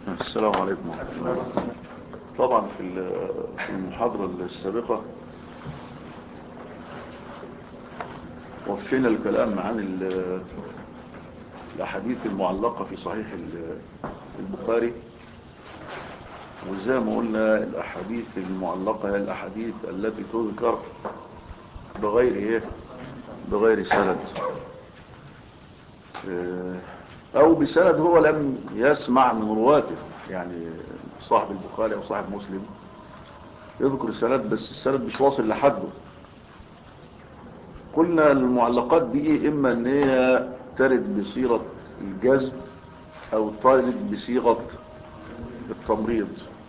السلام عليكم ورحمة الله طبعا في في المحاضرة السابقة وفينا الكلام عن الأحاديث المعلقة في صحيح البخاري وزي ما قلنا الأحاديث المعلقة هي الأحاديث التي تذكر بغير إيه بغير سند أو بسند هو لم يسمع من رواته يعني صاحب البخاري أو صاحب مسلم يذكر السند بس السند مش واصل لحده قلنا المعلقات دي إما أن هي ترد بصيغة الجزم أو ترد بصيغة التمريض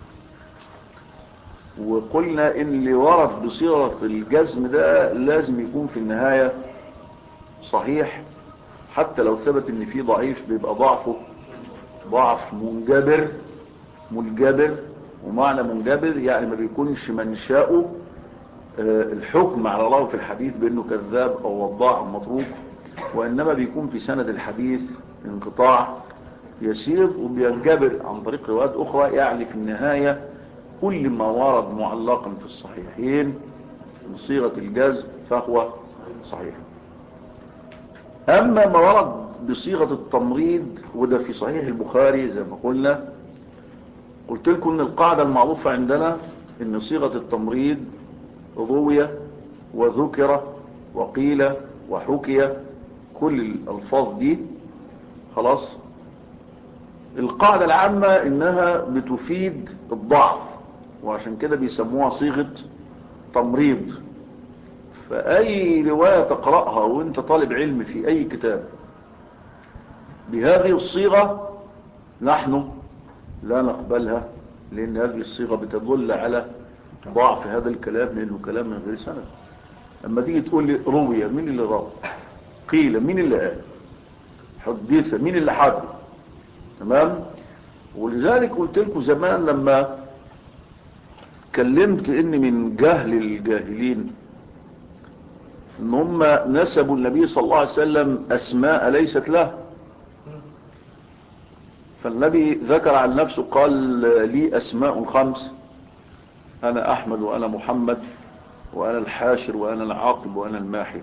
وقلنا إن اللي ورد بصيغة الجزم ده لازم يكون في النهاية صحيح حتى لو ثبت ان في ضعيف بيبقى ضعفه ضعف منجبر منجبر ومعنى منجبر يعني ما بيكونش منشأه الحكم على الله في الحديث بانه كذاب او وضاع او مطروق وانما بيكون في سند الحديث انقطاع يسير وبينجبر عن طريق روايات اخرى يعني في النهاية كل ما ورد معلقا في الصحيحين بصيغة الجزم فهو صحيح أما ما ورد بصيغة التمريض وده في صحيح البخاري زي ما قلنا قلت لكم ان القاعدة المعروفة عندنا ان صيغة التمريض روية وذكر وقيل وحكي كل الألفاظ دي خلاص القاعدة العامة انها بتفيد الضعف وعشان كده بيسموها صيغة تمريض فأي رواية تقرأها وانت طالب علم في أي كتاب بهذه الصيغة نحن لا نقبلها لأن هذه الصيغة بتدل على ضعف هذا الكلام لأنه كلام من غير سند أما تيجي تقول لي روية مين اللي روى قيل مين اللي قال حديث مين اللي حدث تمام ولذلك قلت لكم زمان لما كلمت ان من جهل الجاهلين ان هم نسبوا النبي صلى الله عليه وسلم اسماء ليست له فالنبي ذكر عن نفسه قال لي اسماء خمس انا احمد وانا محمد وانا الحاشر وانا العاقب وانا الماحي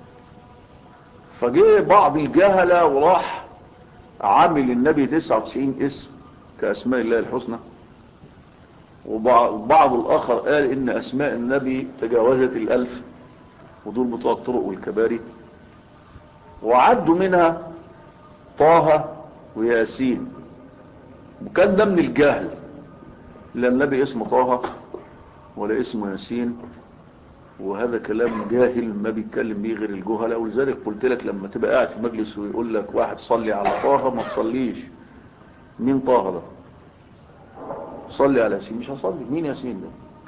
فجاء بعض الجهلة وراح عامل النبي 99 اسم كاسماء الله الحسنى وبعض الاخر قال ان اسماء النبي تجاوزت الالف ودول بتوع الطرق والكباري وعدوا منها طه وياسين وكان ده من الجهل لا النبي اسمه طه ولا اسمه ياسين وهذا كلام جاهل ما بيتكلم بيه غير الجهله ولذلك قلت لك لما تبقى قاعد في مجلس ويقول لك واحد صلي على طه ما تصليش مين طه ده صلي على ياسين مش هصلي مين ياسين ده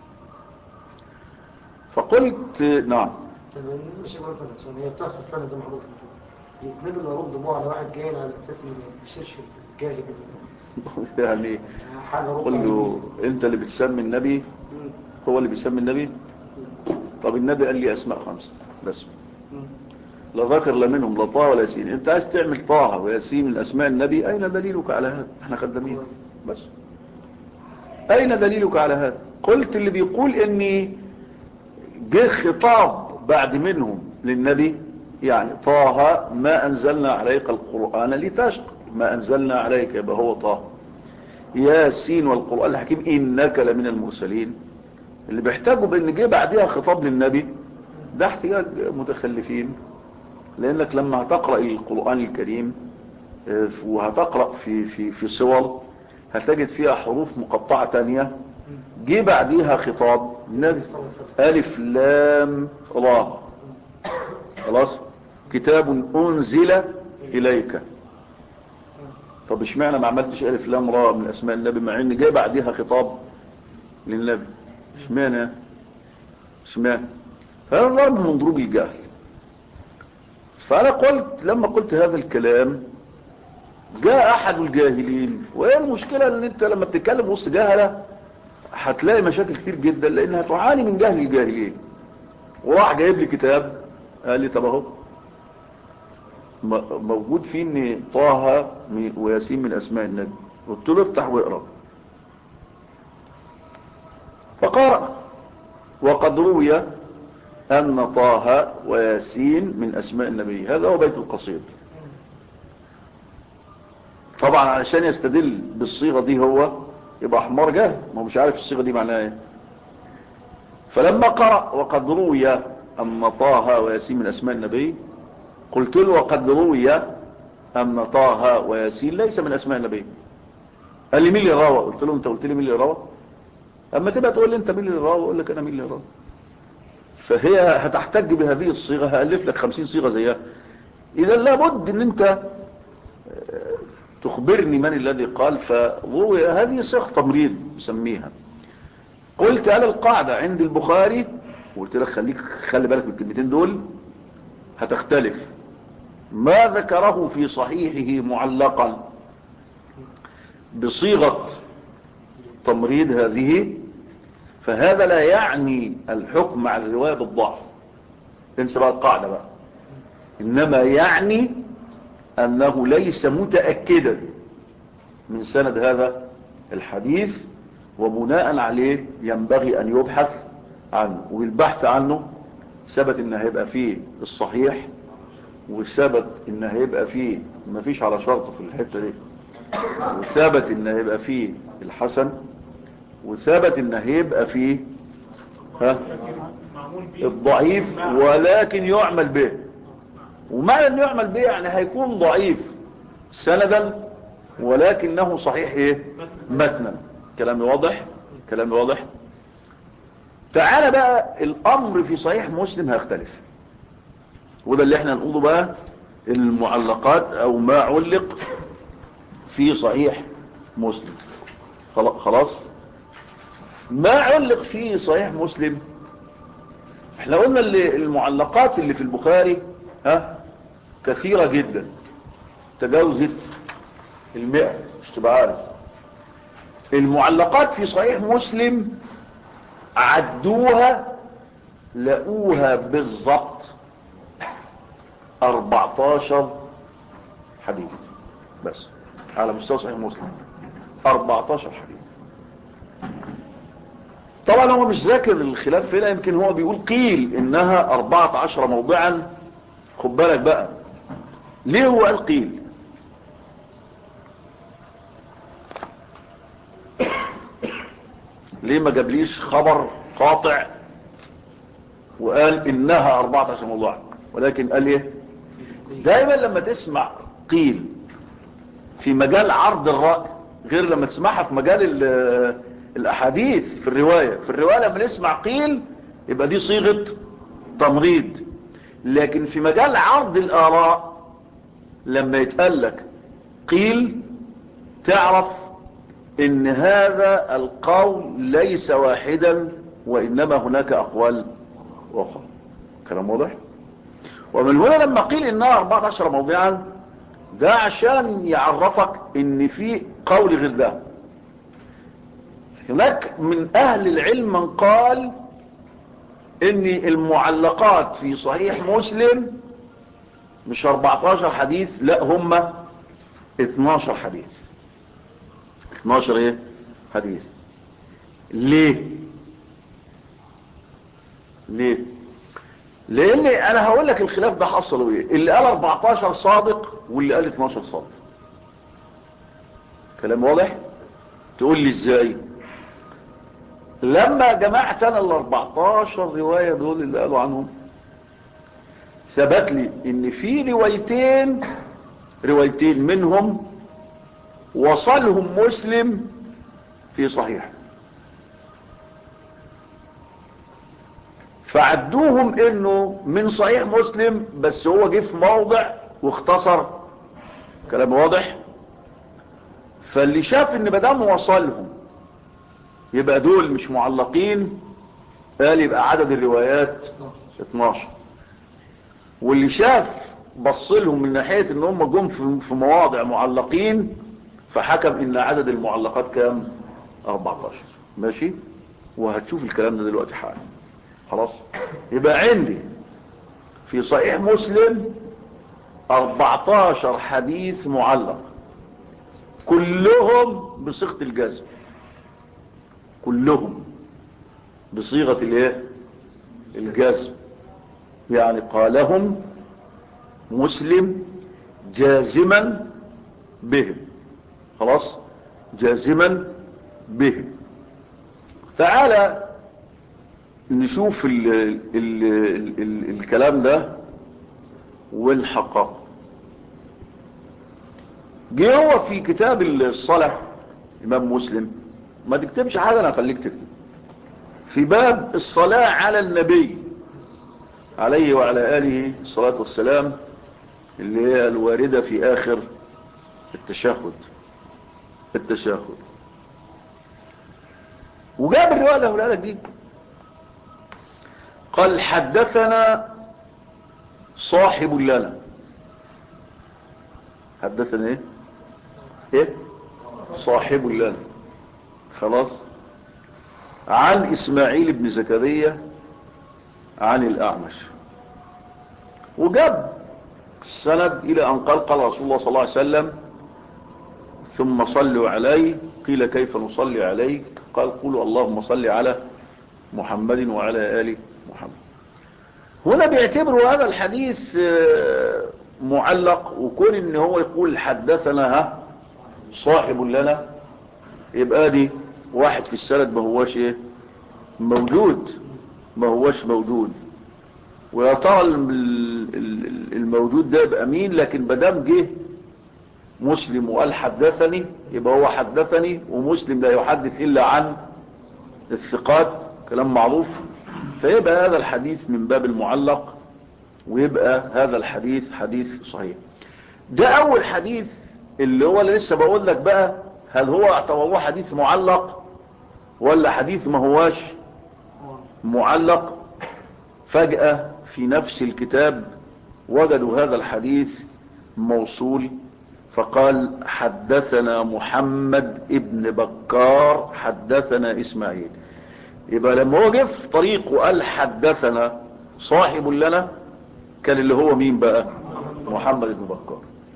فقلت نعم بالنسبه لشيء مثلا عشان هي بتحصل فعلا زي ما حضرتك بتقول يسندوا اللي يردوا بوه على واحد جاهل على اساس ان الشرش الجاهل يعني قل له انت اللي بتسمي النبي هو اللي بيسمي النبي طب النبي قال لي اسماء خمسه بس لا ذكر لا منهم لا طه ولا ياسين انت عايز تعمل طه وياسين من اسماء النبي اين دليلك على هذا احنا خدامين بس اين دليلك على هذا قلت اللي بيقول اني جه خطاب بعد منهم للنبي يعني طه ما انزلنا عليك القرآن لتشق ما انزلنا عليك يبقى هو طه ياسين والقرآن الحكيم انك لمن المرسلين اللي بيحتاجوا بان جه بعدها خطاب للنبي ده احتياج متخلفين لانك لما هتقرأ القرآن الكريم وهتقرأ في في في صور هتجد فيها حروف مقطعة تانية جه بعديها خطاب النبي ألف لام را خلاص كتاب أنزل إليك طب اشمعنى ما عملتش ألف لام را من أسماء النبي مع إن جاي بعديها خطاب للنبي اشمعنى اشمعنى فهذا ضرب من ضروب الجهل فأنا قلت لما قلت هذا الكلام جاء أحد الجاهلين وهي المشكلة ان انت لما بتتكلم وسط جهلة هتلاقي مشاكل كتير جدا لانها تعاني من جهل الجاهلين وراح جايب لي كتاب قال لي طب اهو موجود فيه ان طه وياسين من اسماء النبي قلت له افتح واقرا فقرأ وقد روي أن طه وياسين من أسماء النبي هذا هو بيت القصيد طبعا علشان يستدل بالصيغة دي هو يبقى حمار جاهل ما هو مش عارف الصيغة دي معناها ايه فلما قرأ وقد روي أن طه وياسين من أسماء النبي قلت له وقد روي أن طه وياسين ليس من أسماء النبي قال لي مين اللي روى قلت له انت قلت لي مين اللي روى اما تبقى تقول لي انت مين اللي روى اقول لك انا مين اللي روى فهي هتحتج بهذه الصيغة هألف لك خمسين صيغة زيها اذا لابد ان انت تخبرني من الذي قال فروي هذه صيغة تمريض بسميها قلت على القاعدة عند البخاري وقلت لك خليك خلي بالك من الكلمتين دول هتختلف ما ذكره في صحيحه معلقا بصيغة تمريض هذه فهذا لا يعني الحكم على الرواية بالضعف انسى بقى القاعدة بقى انما يعني انه ليس متأكدا من سند هذا الحديث وبناء عليه ينبغي ان يبحث عنه والبحث عنه ثبت ان هيبقى فيه الصحيح وثبت ان هيبقى فيه مفيش على شرطه في الحتة دي وثبت ان هيبقى فيه الحسن وثبت ان هيبقى فيه ها الضعيف ولكن يعمل به ومعنى ان يعمل به يعني هيكون ضعيف سندا ولكنه صحيح ايه متنا كلام واضح كلام واضح تعال بقى الامر في صحيح مسلم هيختلف وده اللي احنا نقوله بقى المعلقات او ما علق في صحيح مسلم خلاص ما علق في صحيح مسلم احنا قلنا اللي المعلقات اللي في البخاري ها كثيرة جدا تجاوزت المئة مش تبقى عارف المعلقات في صحيح مسلم عدوها لقوها بالضبط 14 حديث بس على مستوى صحيح مسلم 14 حديث طبعا هو مش ذاكر الخلاف هنا يمكن هو بيقول قيل انها 14 موضعا خد بالك بقى ليه هو قال قيل ليه ما جابليش خبر قاطع وقال انها 14 موضوعا ولكن قال ايه دايما لما تسمع قيل في مجال عرض الرأي غير لما تسمعها في مجال الاحاديث في الرواية في الرواية لما نسمع قيل يبقى دي صيغة تمريض لكن في مجال عرض الاراء لما يتقال لك قيل تعرف ان هذا القول ليس واحدا وانما هناك اقوال اخرى كلام واضح ومن هنا لما قيل انها 14 موضعا ده عشان يعرفك ان في قول غير ده هناك من اهل العلم من قال ان المعلقات في صحيح مسلم مش 14 حديث لا هم 12 حديث 12 ايه حديث ليه ليه لان انا هقول لك الخلاف ده حصلوا ايه اللي قال 14 صادق واللي قال 12 صادق كلام واضح تقول لي ازاي لما جمعت انا ال 14 رواية دول اللي قالوا عنهم ثبت لي ان في روايتين روايتين منهم وصلهم مسلم في صحيح فعدوهم انه من صحيح مسلم بس هو جه في موضع واختصر كلام واضح فاللي شاف ان مدام وصلهم يبقى دول مش معلقين قال يبقى عدد الروايات 12 واللي شاف بصلهم من ناحية ان هم جم في مواضع معلقين فحكم ان عدد المعلقات كام 14 ماشي وهتشوف الكلام ده دلوقتي حالا خلاص يبقى عندي في صحيح مسلم 14 حديث معلق كلهم بصيغة الجزم كلهم بصيغة الايه الجزم يعني قالهم مسلم جازما بهم خلاص جازما بهم تعالى نشوف ال ال ال ال الكلام ده ونحققه جه هو في كتاب الصلاة امام مسلم ما تكتبش حاجة انا اخليك تكتب في باب الصلاة على النبي عليه وعلى آله الصلاة والسلام اللي هي الواردة في آخر التشهد التشهد وجاب الرواية اللي هقولها لك دي قال حدثنا صاحب لنا حدثنا ايه ايه صاحب لنا خلاص عن اسماعيل بن زكريا عن الاعمش وجاب السند الى ان قال قال رسول الله صلى الله عليه وسلم ثم صلوا علي قيل كيف نصلي عليك قال قولوا اللهم صل على محمد وعلى آل محمد هنا بيعتبروا هذا الحديث معلق وكون ان هو يقول حدثنا ها صاحب لنا يبقى دي واحد في السند ما هوش ايه موجود ما هوش موجود ويا ترى الموجود ده يبقى مين لكن بدام جه مسلم وقال حدثني يبقى هو حدثني ومسلم لا يحدث الا عن الثقات كلام معروف فيبقى هذا الحديث من باب المعلق ويبقى هذا الحديث حديث صحيح ده اول حديث اللي هو اللي لسه بقول لك بقى هل هو اعتبروه حديث معلق ولا حديث ما هواش معلق فجأة في نفس الكتاب وجدوا هذا الحديث موصول فقال حدثنا محمد ابن بكار حدثنا اسماعيل يبقى لما هو جه في طريق وقال حدثنا صاحب لنا كان اللي هو مين بقى محمد بن بكار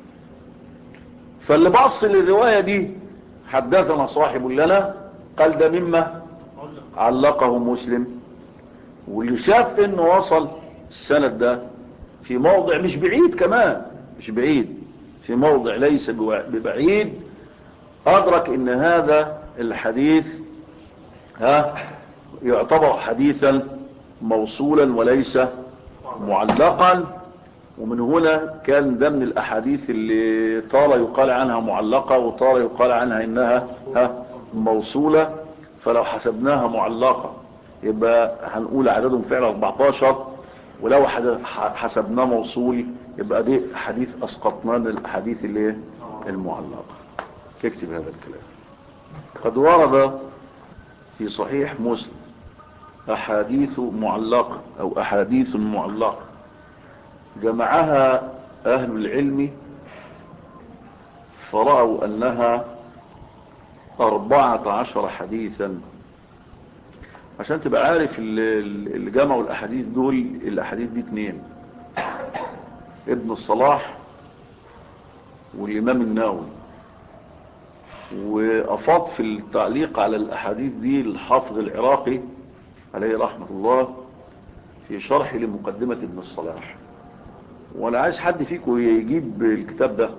فاللي بص للرواية دي حدثنا صاحب لنا قال ده مما علقه مسلم واللي شاف انه وصل السند ده في موضع مش بعيد كمان مش بعيد في موضع ليس ببعيد ادرك ان هذا الحديث ها يعتبر حديثا موصولا وليس معلقا ومن هنا كان ده من الاحاديث اللي طال يقال عنها معلقة وطال يقال عنها انها ها موصولة فلو حسبناها معلقة يبقى هنقول عددهم فعلا 14 ولو حسبناه موصول يبقى دي حديث اسقطناه من الاحاديث اللي المعلقة اكتب هذا الكلام قد ورد في صحيح مسلم احاديث معلقة او احاديث معلقة جمعها اهل العلم فرأوا انها اربعة عشر حديثا عشان تبقى عارف اللي جمعوا الاحاديث دول الاحاديث دي اتنين ابن الصلاح والامام النووي وافاض في التعليق على الاحاديث دي الحافظ العراقي عليه رحمة الله في شرح لمقدمة ابن الصلاح وانا عايز حد فيكم يجيب الكتاب ده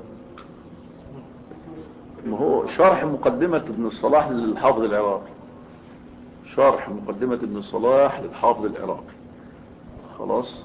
ما هو شرح مقدمة ابن الصلاح للحافظ العراقي شرح مقدمة ابن الصلاح للحافظ العراقي خلاص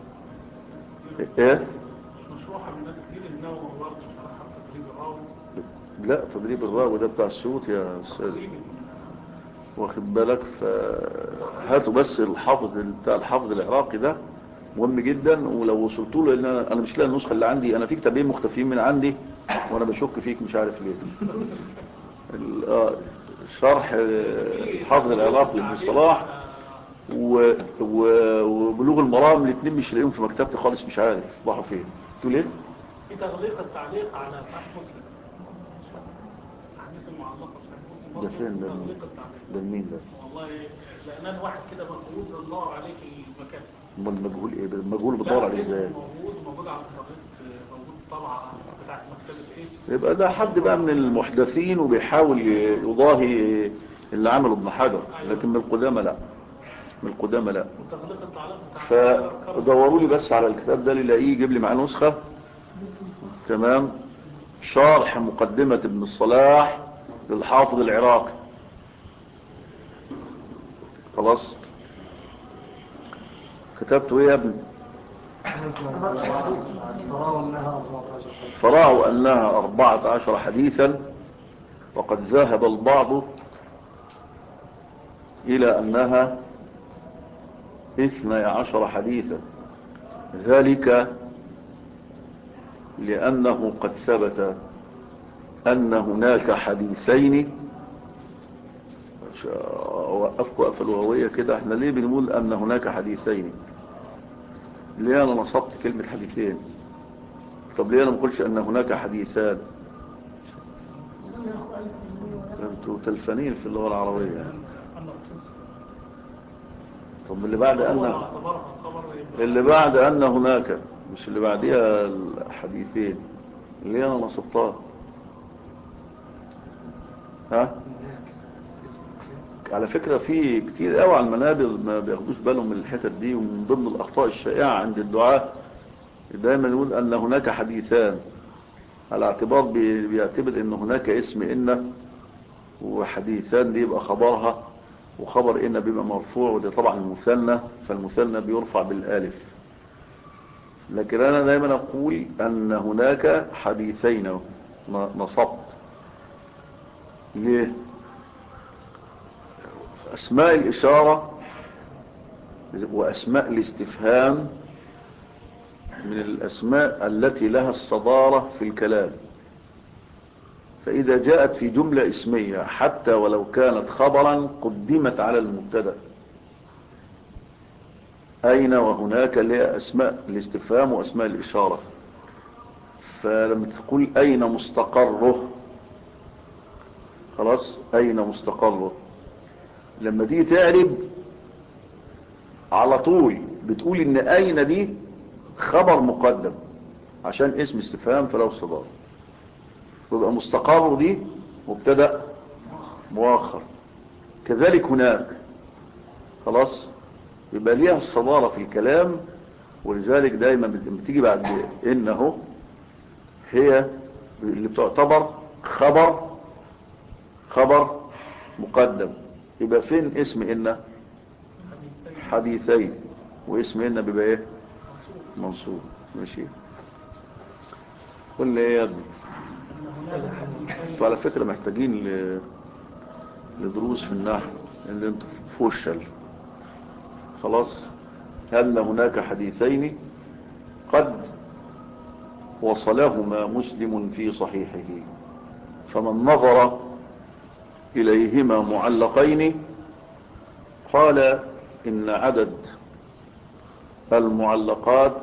ايه مشروحة من ناس كتير النووي برضه شرحها بتدريب الراوي لا تدريب الراوي ده بتاع السيوط يا استاذ واخد بالك فهاتوا بس الحافظ بتاع الحافظ العراقي ده مهم جدا ولو وصلتوا له لان انا أنا مش لاقي النسخه اللي عندي انا في كتابين مختفيين من عندي وانا بشك فيك مش عارف ليه ال- آه، شرح آه، حافظ العراقي لابن صلاح و- و- وبلوغ المرام الاثنين مش لاقيهم في مكتبتي خالص مش عارف راحوا فين تقول ايه في تغليق التعليق على صحيح مسلم الحديث المعلقة بصحيح مسلم برضه فين ده؟ تغليق التعليق ده مين ده والله لان انا واحد كده مجهول ندور عليه في المكان امال المجهول ايه المجهول بتدور لا، عليه اسمه ازاي موجود موجود على الانترنت موجود طبعه بتاعت مكتبه ايه يبقى ده حد بقى من المحدثين وبيحاول يضاهي اللي عمله ابن حجر لكن من القدامى لا من القدامى لا وتغليق التعليق بتاع فدوروا لي بس على الكتاب ده اللي يلاقيه يجيب لي معاه نسخة تمام شرح مقدمة ابن الصلاح للحافظ العراقي خلاص كتبته ايه يا ابني تراه انها 14 فرأوا أنها أربعة عشر حديثا وقد ذهب البعض إلى أنها اثني عشر حديثا ذلك لأنه قد ثبت أن هناك حديثين وقفكوا قفل وهوية كده احنا ليه بنقول أن هناك حديثين ليه أنا نصبت كلمة حديثين طب ليه أنا ما قلتش أن هناك حديثان انتوا تلفانين في اللغة العربية طب اللي بعد أن اعتبرها خبر يبقى اللي بعد أن هناك مش اللي بعدها الحديثين اللي أنا نصبتها ها على فكرة في كتير قوي على المنابر ما بياخدوش بالهم من الحتت دي ومن ضمن الأخطاء الشائعة عند الدعاء دايما يقول أن هناك حديثان على اعتبار بي- بيعتبر أن هناك اسم إن وحديثان دي يبقى خبرها وخبر إن بيبقى مرفوع وده طبعا المثنى فالمثنى بيرفع بالالف لكن أنا دايما أقول أن هناك حديثين ن- نصبت ليه أسماء الإشارة وأسماء الاستفهام من الأسماء التي لها الصدارة في الكلام فإذا جاءت في جملة اسمية حتى ولو كانت خبرا قدمت على المبتدا أين وهناك اللي هي أسماء الاستفهام وأسماء الإشارة فلما تقول أين مستقره خلاص أين مستقره لما تيجي تعرب على طول بتقول ان اين دي خبر مقدم عشان اسم استفهام فلو صدار ويبقى مستقر دي مبتدا مؤخر كذلك هناك خلاص يبقى ليها الصدارة في الكلام ولذلك دايما لما تيجي بعد انه هي اللي بتعتبر خبر خبر مقدم يبقى فين اسم ان حديثين واسم ان بيبقى ايه منصوب ماشي قول لي ايه يا ابني انتوا على فكرة محتاجين ل... لدروس في النحو اللي انتوا في فشل خلاص أن هناك حديثين قد وصلهما مسلم في صحيحه فمن نظر إليهما معلقين قال إن عدد المعلقات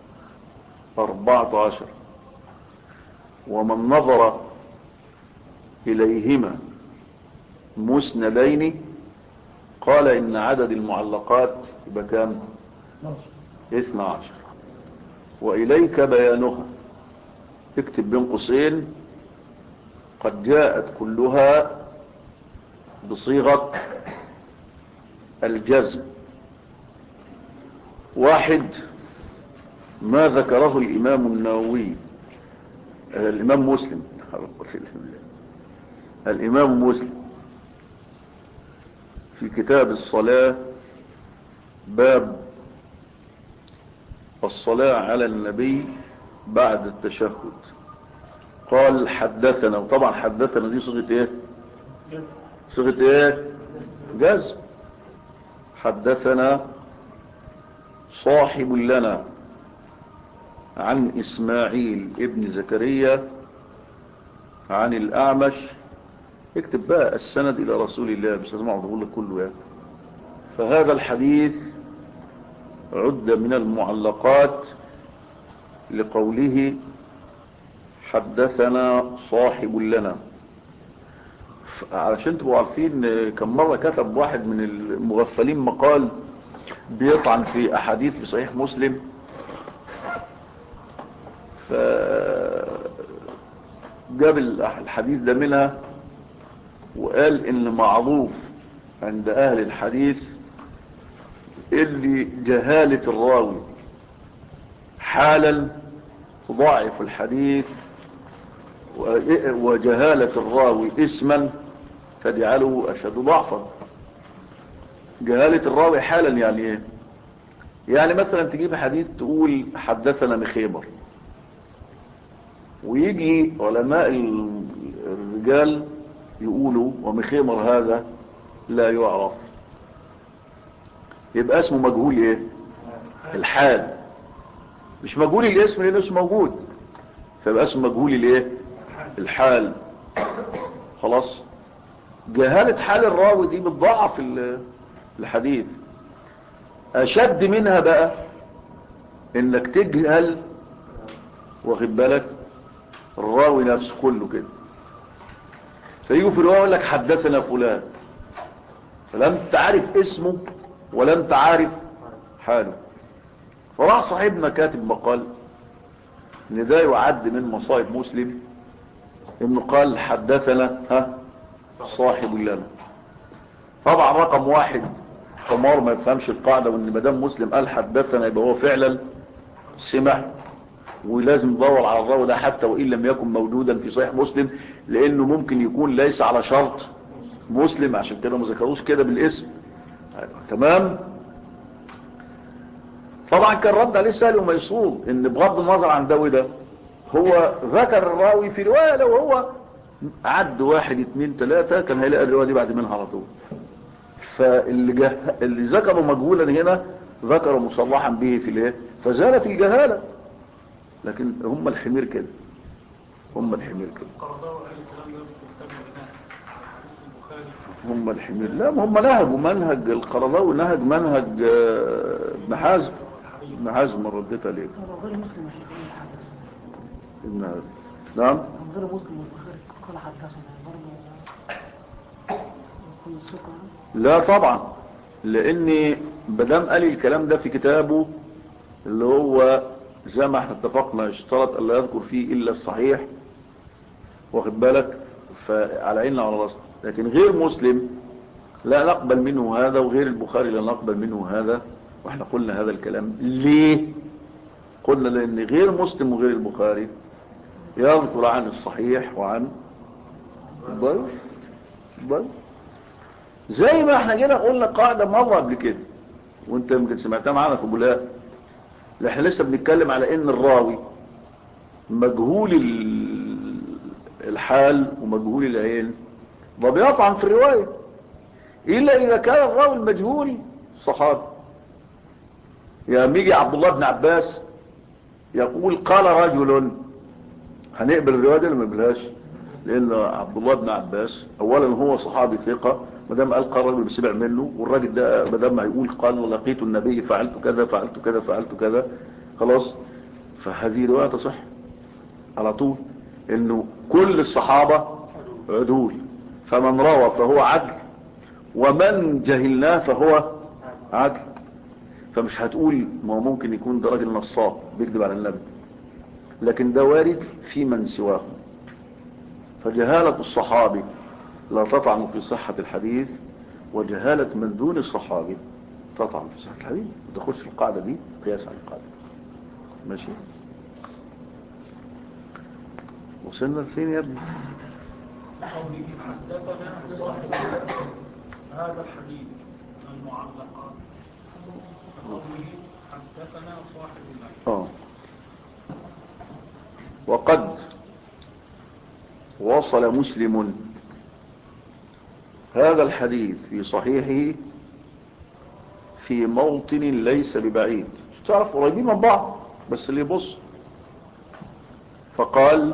أربعة عشر ومن نظر إليهما مسندين قال إن عدد المعلقات يبقى كام اثنى عشر وإليك بيانها اكتب بين قوسين قد جاءت كلها بصيغة الجزم واحد ما ذكره الإمام النووي آه، الإمام مسلم الإمام مسلم في كتاب الصلاة باب الصلاة على النبي بعد التشهد قال حدثنا وطبعا حدثنا دي صيغة ايه صيغة ايه جزم حدثنا صاحب لنا عن اسماعيل ابن زكريا عن الاعمش اكتب بقى السند الى رسول الله مش لازم اقعد اقول لك كله يعني فهذا الحديث عد من المعلقات لقوله حدثنا صاحب لنا ف- علشان تبقوا عارفين آه، كم مرة كتب واحد من المغفلين مقال بيطعن في أحاديث في صحيح مسلم ف جاب الأح- الحديث ده منها وقال ان معروف عند اهل الحديث اللي جهالة الراوي حالا تضاعف الحديث و- وجهالة الراوي اسما تجعله اشد ضعفا جهالة الراوي حالا يعني ايه يعني مثلا تجيب حديث تقول حدثنا مخيبر ويجي علماء ال- الرجال يقولوا ومخيمر هذا لا يعرف يبقى اسمه مجهول ايه الحال مش مجهول الاسم لانه اسمه موجود فيبقى اسمه مجهول الايه الحال خلاص جهالة حال الراوي دي بتضعف ال- الحديث اشد منها بقى انك تجهل واخد بالك الراوي نفسه كله كده فيجوا في الرواية يقول لك حدثنا فلان فلم تعرف اسمه ولم تعرف حاله فراح صاحبنا كاتب مقال ان ده يعد من مصائب مسلم انه قال حدثنا ها صاحب لنا طبعا رقم واحد حمار ما يفهمش القاعدة وان مدام مسلم قال حدثنا يبقى هو فعلا سمع ولازم ندور على الراوي ده حتى وإن لم يكن موجودا في صحيح مسلم لأنه ممكن يكون ليس على شرط مسلم عشان كده ما ذكروش كده بالاسم تمام طبعا كان رد عليه سهل وميسور ان بغض النظر عن ده وده هو ذكر الراوي في رواية لو هو عد واحد اتنين تلاتة كان هيلاقي الرواية دي بعد منها على طول فاللي جه... اللي ذكروا مجهولا هنا ذكروا مصرحا به في الايه فزالت الجهاله لكن هم الحمير كده هم الحمير كده القرضاوي قال الكلام ده في كتاب البناء على حديث البخاري هم الحمير لا ما هم نهجوا منهج القرضاوي نهج منهج آه، ابن حزم ابن حزم رديتها ليه هو غير مسلم الشافعي حدثنا ابن نعم عن غير مسلم والبخاري قال حدثنا برضه يكون ثقة لا طبعا لاني بدام قال الكلام ده في كتابه اللي هو زي ما احنا اتفقنا اشترط الا يذكر فيه الا الصحيح واخد بالك فعلى عيننا وعلى راسنا لكن غير مسلم لا نقبل منه هذا وغير البخاري لا نقبل منه هذا واحنا قلنا هذا الكلام ليه قلنا لان غير مسلم وغير البخاري يذكر عن الصحيح وعن الضعيف الضعيف زي ما احنا جينا قلنا قاعدة مرة قبل كده وانت يمكن سمعتها معانا في بولاق اللي احنا لسه بنتكلم على ان الراوي مجهول ال- الحال ومجهول العين ده بيطعن في الرواية الا اذا كان الراوي المجهول صحابي يعني يجي عبد الله بن عباس يقول قال رجل هنقبل الرواية دي ولا ما نقبلهاش لان عبد الله بن عباس اولا هو صحابي ثقة ما دام قال قال الراجل سمع منه والراجل ده ما دام هيقول قال لقيت النبي فعلت كذا فعلت كذا فعلت كذا خلاص فهذه رواية تصح على طول انه كل الصحابة عدول فمن روى فهو عدل ومن جهلناه فهو عدل فمش هتقول ما هو ممكن يكون ده راجل نصاب بيكذب على النبي لكن ده وارد في من سواه فجهالة الصحابي لا تطعن في صحة الحديث وجهالة من دون الصحابي تطعن في صحة الحديث ما تاخدش القاعدة دي قياس على القاعدة ماشي وصلنا لفين يا ابني قوله حدثنا صاحب هذا الحديث المعلقات قوله حدثنا صاحب الله اه وقد وصل مسلم هذا الحديث في صحيحه في موطن ليس ببعيد تعرف قريبين من بعض بس اللي يبص فقال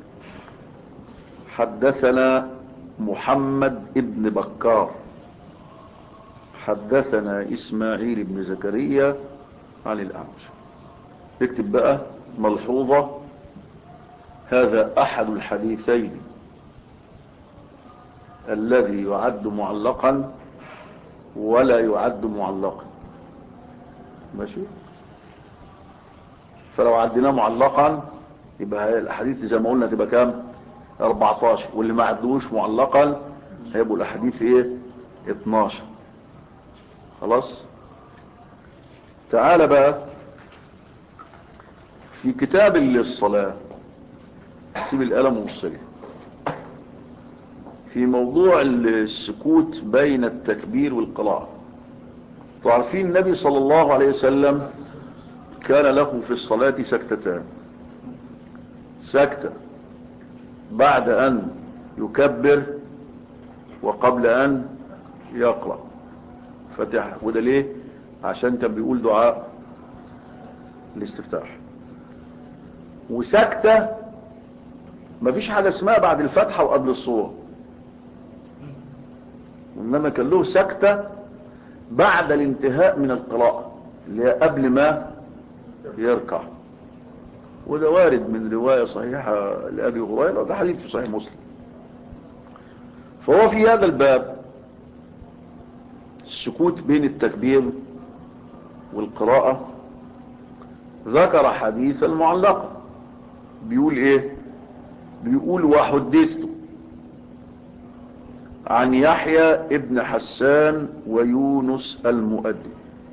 حدثنا محمد ابن بكار حدثنا إسماعيل بن زكريا عن الأعمش اكتب بقى ملحوظة هذا أحد الحديثين الذي يعد معلقا ولا يعد معلقا ماشي فلو عديناه معلقا يبقى الاحاديث زي ما قلنا تبقى كام 14 واللي ما عدوش معلقا هيبقوا الاحاديث ايه 12 خلاص تعال بقى في كتاب الصلاة سيب القلم والصلي في موضوع السكوت بين التكبير والقراءة تعرفين النبي صلى الله عليه وسلم كان له في الصلاة سكتتان سكتة بعد أن يكبر وقبل أن يقرأ فتح وده ليه عشان كان بيقول دعاء الاستفتاح وسكتة مفيش حاجة اسمها بعد الفتحة وقبل الصورة وإنما كان له سكتة بعد الانتهاء من القراءة اللي هي قبل ما يركع وده وارد من رواية صحيحة لأبي هريرة ده حديث في صحيح مسلم فهو في هذا الباب السكوت بين التكبير والقراءة ذكر حديث المعلقة بيقول ايه بيقول وحدثت عن يحيى ابن حسان ويونس المؤدب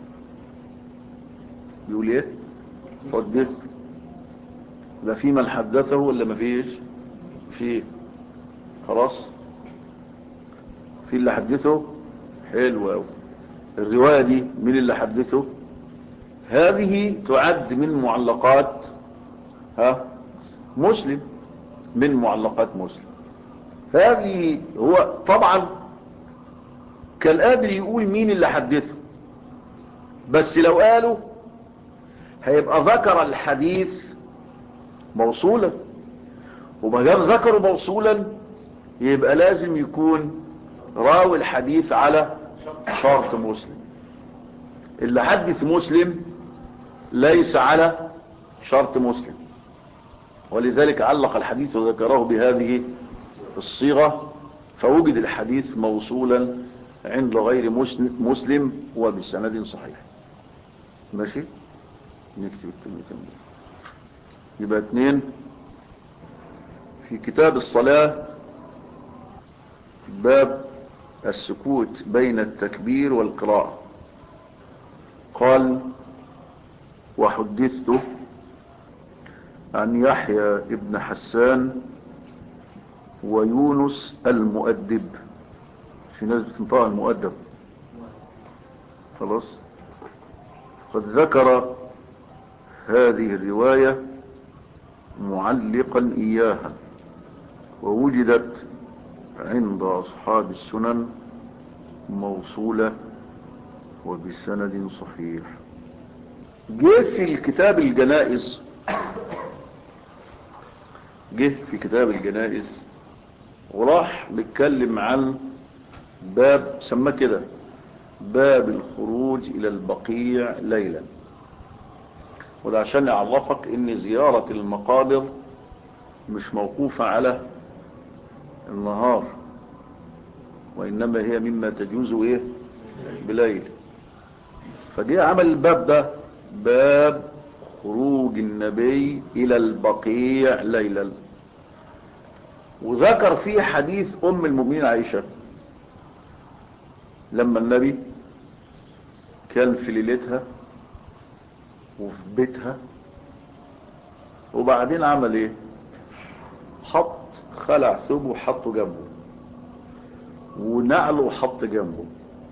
بيقول ايه حدثت لا في من حدثه ولا ما فيش في خلاص في اللي حدثه حلو قوي الرواية دي مين اللي حدثه هذه تعد من معلقات ها مسلم من معلقات مسلم هذه هو طبعا كان قادر يقول مين اللي حدثه بس لو قالوا هيبقى ذكر الحديث موصولا وما دام ذكره موصولا يبقى لازم يكون راوي الحديث على شرط مسلم اللي حدث مسلم ليس على شرط مسلم ولذلك علق الحديث وذكره بهذه الصيغة فوجد الحديث موصولا عند غير مسلم وبسند صحيح ماشي نكتب الكلمتين يبقى اتنين في كتاب الصلاة باب السكوت بين التكبير والقراءة قال وحدثته عن يحيى ابن حسان ويونس المؤدب في ناس بتنطقها المؤدب خلاص قد ذكر هذه الرواية معلقا إياها ووجدت عند أصحاب السنن موصولة وبسند صحيح جه في الكتاب الجنائز جه في كتاب الجنائز وراح بيتكلم عن باب سماه كده باب الخروج الى البقيع ليلا وده عشان يعرفك ان زيارة المقابر مش موقوفة على النهار وانما هي مما تجوز ايه بليل فجاء عمل الباب ده باب خروج النبي الى البقيع ليلا وذكر فيه حديث ام المؤمنين عائشة لما النبي كان في ليلتها وفي بيتها وبعدين عمل ايه حط خلع ثوبه وحطه جنبه ونعله وحط جنبه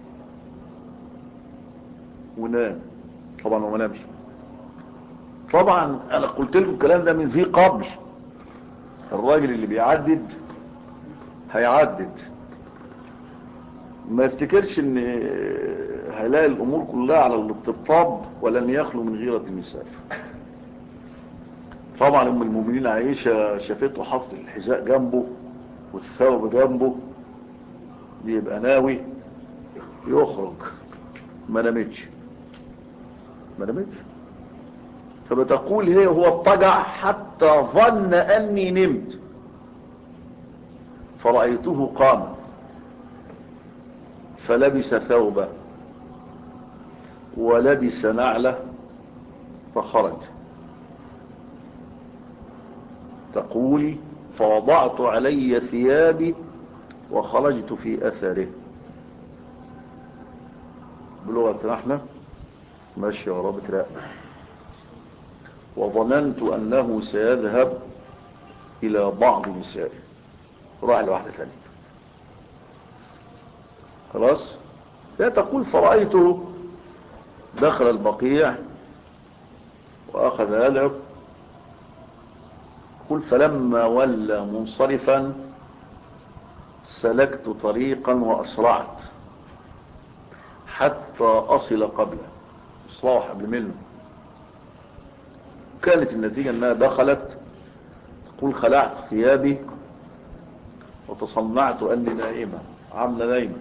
ونام طبعا هو ما نامش طبعا انا قلت لكم الكلام ده من ذي قبل الراجل اللي بيعدد هيعدد ما يفتكرش ان هيلاقي الامور كلها على الاطبطاب ولن يخلو من غيرة النساء طبعا ام المؤمنين عائشة شافته حاطط الحذاء جنبه والثوب جنبه يبقى ناوي يخرج ما نامتش ما نامتش فبتقول هي هو اضطجع حتى ظن اني نمت فرأيته قام فلبس ثوبه ولبس نعله فخرج تقول فوضعت علي ثيابي وخرجت في أثره بلغة احنا ماشي يا رب لا وظننت أنه سيذهب إلى بعض نسائه راح لواحدة ثانية خلاص لا تقول فرأيته دخل البقيع وأخذ يلعب قل فلما ولى منصرفا سلكت طريقا وأسرعت حتى أصل قبله إصلاح قبل منه كانت النتيجة أنها دخلت تقول خلعت ثيابي وتصنعت أني نائمة عاملة نايمة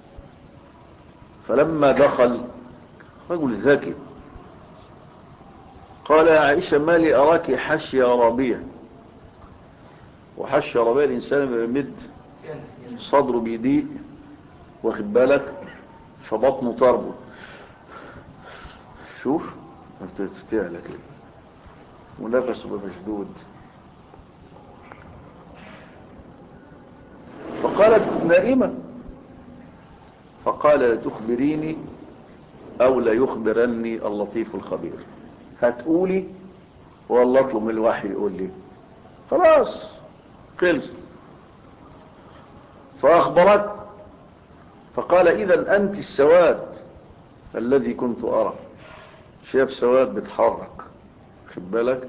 فلما دخل رجل ذكي قال يا عائشة ما لي أراك حشي رابية وحشي رابية الإنسان بيمد صدره بيضيق واخد بالك فبطنه تربط شوف بتفتعلك كده ونفسه مشدود فقالت نائمة فقال لتخبريني او لا يخبرني اللطيف الخبير هتقولي والله اطلب من الوحي يقول لي خلاص خلص فاخبرت فقال اذا انت السواد الذي كنت ارى شاف سواد بيتحرك خد بالك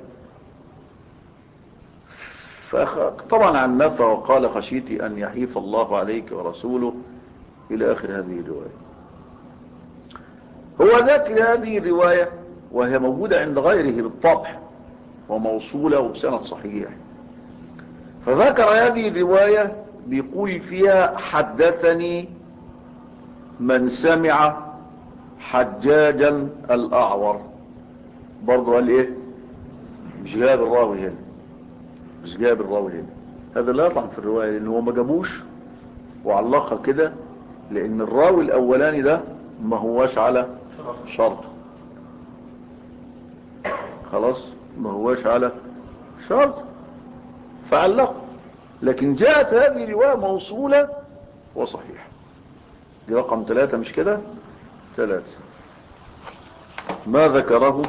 طبعا عنف وقال خشيتي ان يحيف الله عليك ورسوله الى اخر هذه الروايه هو ذكر هذه الرواية وهي موجودة عند غيره بالطبع وموصولة وبسند صحيح فذكر هذه الرواية بيقول فيها حدثني من سمع حجاجا الأعور برضو قال ايه مش جاب الراوي هنا مش جاب الراوي هنا هذا لا يطعن في الرواية لأنه هو ما جابوش وعلقها كده لأن الراوي الأولاني ده ما هواش على شرط خلاص ما هواش على شرط فعلق لكن جاءت هذه الرواية موصولة وصحيحة دي رقم ثلاثة مش كده ثلاثة ما ذكره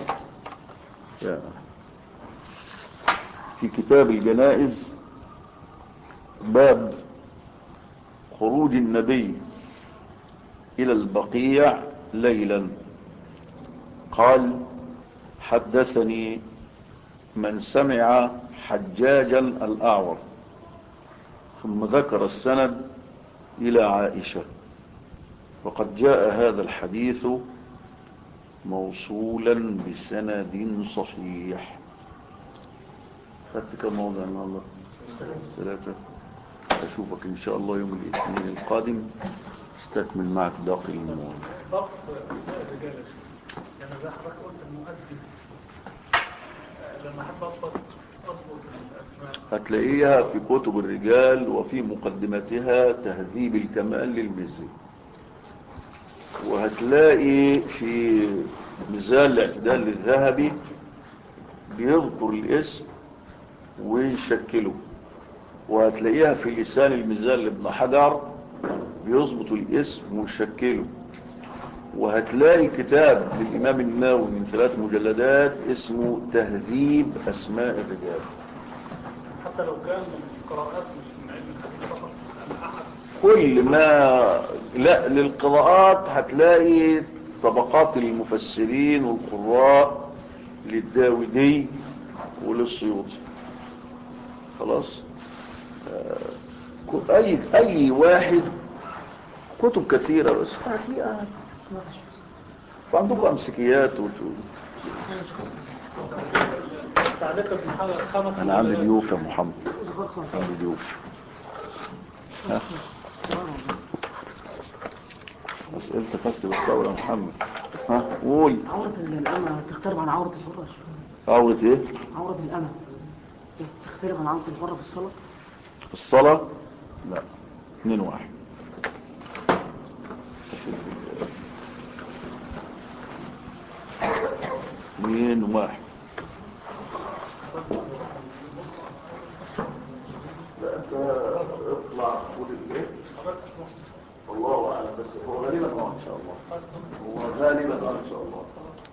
في كتاب الجنائز باب خروج النبي إلى البقيع ليلا قال حدثني من سمع حجاجا الأعور ثم ذكر السند إلى عائشة وقد جاء هذا الحديث موصولا بسند صحيح خدت كم موضع النهارده ثلاثة أشوفك إن شاء الله يوم الاثنين القادم استكمل معك باقي الموضوع ضبط اسماء الرجال يا شيخ. يعني زي حضرتك قلت المؤدي آه، لما احب اضبط اضبط الاسماء هتلاقيها في كتب الرجال وفي مقدمتها تهذيب الكمال للمزي وهتلاقي في ميزان الاعتدال للذهبي بيذكر الاسم ويشكله وهتلاقيها في لسان الميزان لابن حجر بيظبط الاسم ويشكله وهتلاقي كتاب للإمام النووي من ثلاث مجلدات اسمه تهذيب أسماء الرجال حتى لو كان من قراءات مش من علم الحديث فقط لأن احد كل ما لا للقراءات هتلاقي طبقات المفسرين والقراء للداودي وللسيوطي خلاص آه، اي اي واحد كتب كثيرة بس هتلاقيها فعندكم امسكيات وت- تعليق ابن حجر خمس انا عندي مجلدات. ضيوف يا محمد عندي ضيوف ها اسئلتك بس بالثورة يا محمد ها قول عورة الأمة تختلف عن عورة الحرة يا شيخ. عورة ايه عورة الأمة تختلف عن عورة الحرة في الصلاة الصلاة لا اتنين واحد يوم واحد لا انت اطلع قول الايه الله اعلم بس هو غالبا اه ان شاء الله هو غالبا اه ان شاء الله